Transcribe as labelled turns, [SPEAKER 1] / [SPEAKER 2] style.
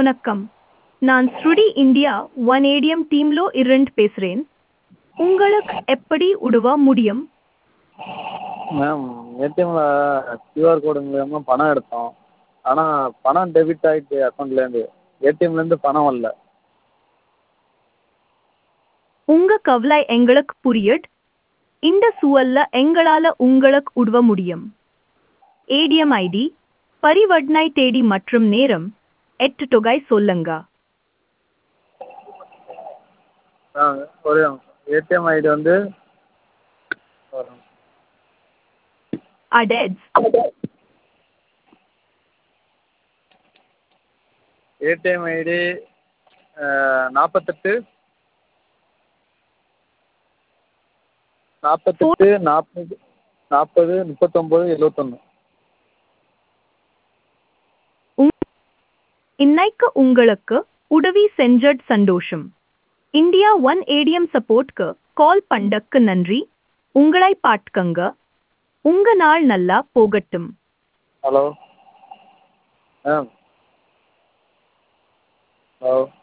[SPEAKER 1] வணக்கம் நான் ஸ்ருடி இந்தியா ஒன் ஏடிஎம் டீம்லோ இருந்து பேசுகிறேன் உங்களுக்கு எப்படி உதவ முடியும்
[SPEAKER 2] மேம் ஏடிஎம்மில் கியூஆர் கோடு மூலியமாக பணம் எடுத்தோம் ஆனால் பணம் டெபிட் ஆகிட்டு அக்கௌண்ட்லேருந்து ஏடிஎம்லேருந்து பணம் வரல
[SPEAKER 1] உங்க கவலை எங்களுக்கு புரியுது இந்த சூழல்ல எங்களால உங்களுக்கு உதவ முடியும் ஏடிஎம் ஐடி பரிவர்த்தனை தேதி மற்றும் நேரம் எட்டு தொகை சொல்லுங்க
[SPEAKER 2] ஆ ஒரே ஏடிஎம் ஐடி வந்து ஒரு நிமிஷம்.
[SPEAKER 1] அடெட்ஸ்
[SPEAKER 2] ஏடிஎம் ஐடி நாற்பத்தெட்டு நாற்பத்தெட்டு நாற்பது நாற்பது முப்பத்தொம்போது எழுவத்தொன்று
[SPEAKER 1] இன்னைக்கு உங்களுக்கு உதவி செஞ்சது சந்தோஷம் இந்தியா ஒன் ஏடிஎம் சப்போர்ட்க்கு கால் பண்ணக்கு நன்றி உங்களை பார்த்துக்கங்க உங்க நாள் நல்லா போகட்டும்
[SPEAKER 2] ஹலோ மேம் ஹலோ